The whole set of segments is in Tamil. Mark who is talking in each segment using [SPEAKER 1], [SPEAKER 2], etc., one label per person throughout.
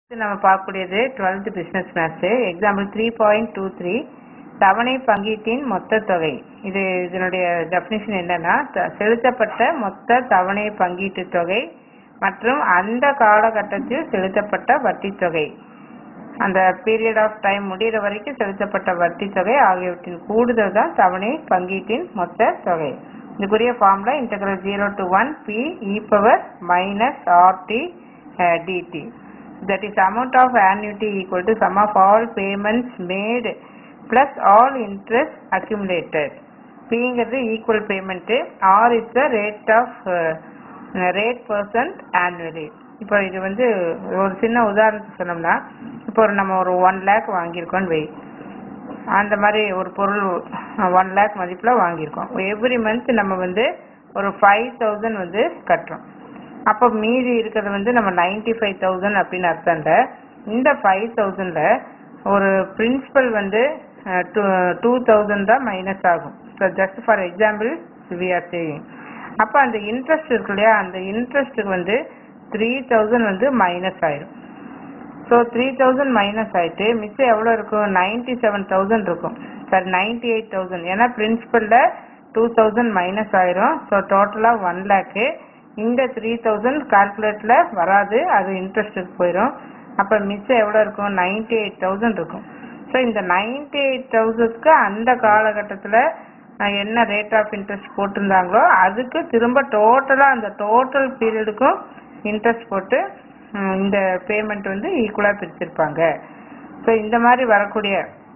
[SPEAKER 1] அடுத்து நம்ம பார்க்கக்கூடியது twelfth business maths example three point two three தவணை பங்கீட்டின் மொத்த தொகை இது இதனுடைய டெஃபினிஷன் என்னன்னா த- செலுத்தப்பட்ட மொத்த தவணை பங்கீட்டு தொகை மற்றும் அந்த காலகட்டத்தில் செலுத்தப்பட்ட வட்டி தொகை அந்த பீரியட் ஆஃப் டைம் முடிகிற வரைக்கும் செலுத்தப்பட்ட வட்டி தொகை ஆகியவற்றின் கூடுதல் தான் தவணை பங்கீட்டின் மொத்த தொகை இதுக்குரிய formula integral zero to one P e power minus r t d t that is amount of annuity equal to sum of all payments made plus all interest accumulated Pங்கிறது equal payment R is the rate of rate percent annually இப்போ இது வந்து ஒரு சின்ன உதாரணத்துக்கு சொன்னோம்னா இப்போ ஒரு நம்ம ஒரு ஒன் லேக் வாங்கியிருக்கோம்னு வை அந்த மாதிரி ஒரு பொருள் ஒன் லேக் மதிப்பில் வாங்கியிருக்கோம் எவ்ரி மந்த் நம்ம வந்து ஒரு ஃபைவ் தௌசண்ட் வந்து கட்டுறோம் அப்போ மீதி இருக்கிறது வந்து நம்ம நைன்டி ஃபைவ் தௌசண்ட் அப்படின்னு அர்த்தம் இல்ல. இந்த ஃபைவ் தௌசண்டில் ஒரு பிரின்சிபல் வந்து டூ டூ தௌசண்ட் தான் மைனஸ் ஆகும் so just for example we are saving அப்போ அந்த இன்ட்ரெஸ்ட் இருக்கு இல்லையா அந்த இன்ட்ரெஸ்ட்டுக்கு வந்து த்ரீ தௌசண்ட் வந்து மைனஸ் ஆயிடும் ஸோ த்ரீ தௌசண்ட் மைனஸ் ஆயிட்டு மிச்சம் எவ்வளோ இருக்கும் நைன்டி செவன் தௌசண்ட் இருக்கும் சாரி நைன்டி எயிட் தௌசண்ட் ஏன்னா பிரின்சிபலில் டூ தௌசண்ட் மைனஸ் ஆயிரும் ஸோ டோட்டலாக ஒன் லேக்கு இந்த த்ரீ தௌசண்ட் கால்குலேட்டில் வராது அது இன்ட்ரெஸ்ட்டுக்கு போயிடும் அப்போ மிச்சம் எவ்வளோ இருக்கும் நைன்டி எயிட் தௌசண்ட் இருக்கும் ஸோ இந்த நைன்டி எயிட் தௌசண்ட்க்கு அந்த காலகட்டத்தில் என்ன ரேட் ஆஃப் இன்ட்ரெஸ்ட் போட்டிருந்தாங்களோ அதுக்கு திரும்ப டோட்டலாக அந்த டோட்டல் பீரியடுக்கும் இன்ட்ரெஸ்ட் போட்டு ம், இந்த பேமெண்ட் வந்து ஈக்குவலாக பிரிச்சிருப்பாங்க ஸோ இந்த மாதிரி வரக்கூடிய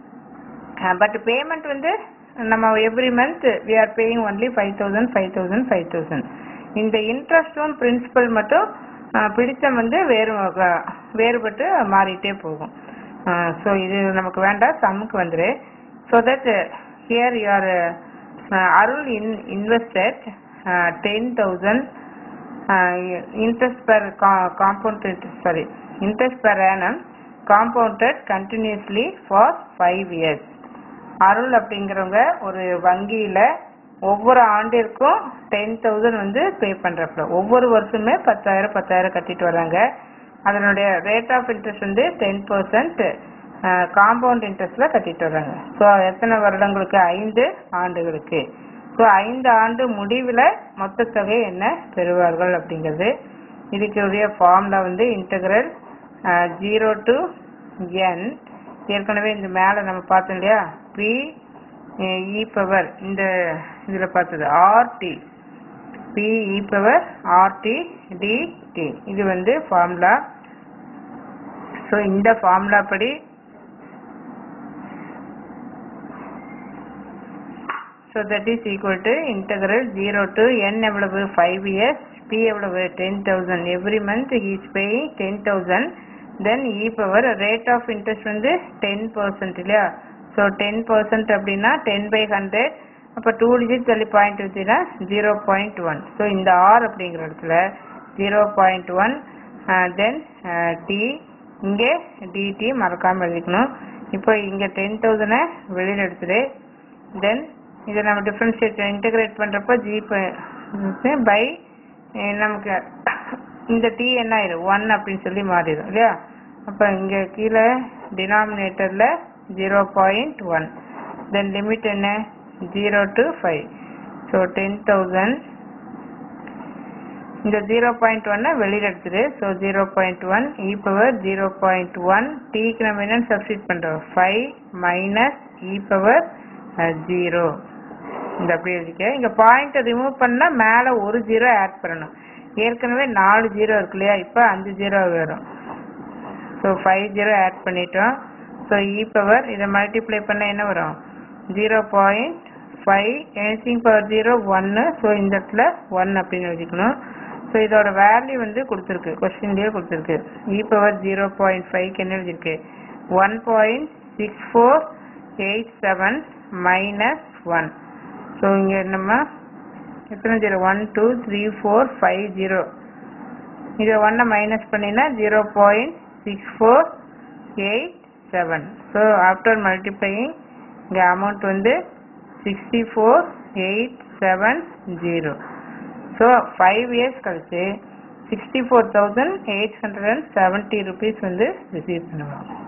[SPEAKER 1] பட் பேமெண்ட் வந்து நம்ம every month we are paying only five thousand five thousand five thousand இந்த இன்ட்ரெஸ்ட்டும் பிரின்சிபல் மட்டும் அஹ், பிடித்தம் வந்து வேறு வக- வேறுபட்டு மாறிட்டே போகும் ஸோ இது நமக்கு வேண்டாம் சம்முக்கு வந்துரு so that here your Arul in invested ten thousand interest per co- compounded sorry interest per annum compounded continuously for five years Arul அப்படிங்கிறவங்க ஒரு வங்கியில ஒவ்வொரு ஆண்டிற்கும் டென் தௌசண்ட் வந்து பே பண்றப்ப ஒவ்வொரு வருஷமே பத்தாயிரம் பத்தாயிரம் கட்டிட்டு வராங்க அதனுடைய ரேட் ஆஃப் இன்ட்ரெஸ்ட் வந்து டென் பர்சன்ட் காம்பவுண்ட் இன்ட்ரெஸ்ட்ல கட்டிட்டு வராங்க ஸோ எத்தனை வருடங்களுக்கு ஐந்து ஆண்டுகளுக்கு ஸோ ஐந்து ஆண்டு முடிவில் மொத்த தொகை என்ன பெறுவார்கள் அப்படிங்கிறது இதுக்குரிய ஃபார்முலா வந்து இன்டகிரல் ஜீரோ டு என் ஏற்கனவே இந்த மேலே நம்ம பார்த்தோம் இல்லையா பி இ பவர் இந்த இதில் பார்த்தது r t P e power r t d t இது வந்து ஃபார்முலா ஸோ இந்த ஃபார்முலா படி So that is equal to integral 0 to n எவ்வளவு 5 years p எவ்வளவு 10000 every month he is paying 10000 then e power rate of interest வந்து 10% இல்லையா so 10% அப்படின்னா 10 by 100 அப்ப 2 digit தள்ளி பாயிண்ட் வச்சுன்னா 0.1 so இந்த r அப்படிங்கிற இடத்துல 0.1 தென் t இங்கே dt மறக்காம எழுதிக்கணும் இப்போ இங்க 10000 வெளியில எடுத்துடு தென் இதை நம்ம டிஃபரன்ஷியேட் இன்டகிரேட் பண்ணுறப்போ ஜி பை நமக்கு இந்த டி என்ன ஆயிடும் ஒன் அப்படின்னு சொல்லி மாறிடும் இல்லையா அப்போ இங்கே கீழே டினாமினேட்டரில் zero point one then limit என்ன zero to five so ten thousand இந்த ஜீரோ பாயிண்ட் ஒன்னை வெளியில் எடுத்துரு so zero point one e power zero point one டீக்கு நம்ம என்னென்னு சப்ஸ்டிட் பண்ணுறோம் five minus e power zero இந்த அப்படி எழுதிக்க இங்க பாயிண்ட்டை ரிமூவ் பண்ணா மேல ஒரு ஜீரோ ஆட் பண்ணணும் ஏற்கனவே நாலு ஜீரோ இருக்கு இல்லையா இப்போ அஞ்சு ஜீரோ வரும் ஸோ ஃபைவ் ஜீரோ ஆட் பண்ணிட்டோம் ஸோ இ பவர் இதை மல்டிப்ளை பண்ண என்ன வரும் zero point five anything power zero ஒன்று ஸோ இந்த இடத்துல ஒன் அப்படின்னு எழுதிக்கணும் ஸோ இதோட வேல்யூ வந்து கொடுத்துருக்கு கொஸ்டின்லேயே கொடுத்துருக்கு இ பவர் ஜீரோ பாயிண்ட் ஃபைவ்க்கு என்ன எழுதிருக்கு one point six four eight seven minus one so இங்கே நம்ம எத்தனை zero one two three four five zero இதை ஒன்றை மைனஸ் பண்ணினா zero point six four eight seven so after multiplying இங்கே அமௌண்ட் வந்து sixty four eight seven zero so five years கழிச்சு sixty four thousand eight hundred and seventy rupees வந்து ரிசீவ் பண்ணுவாங்க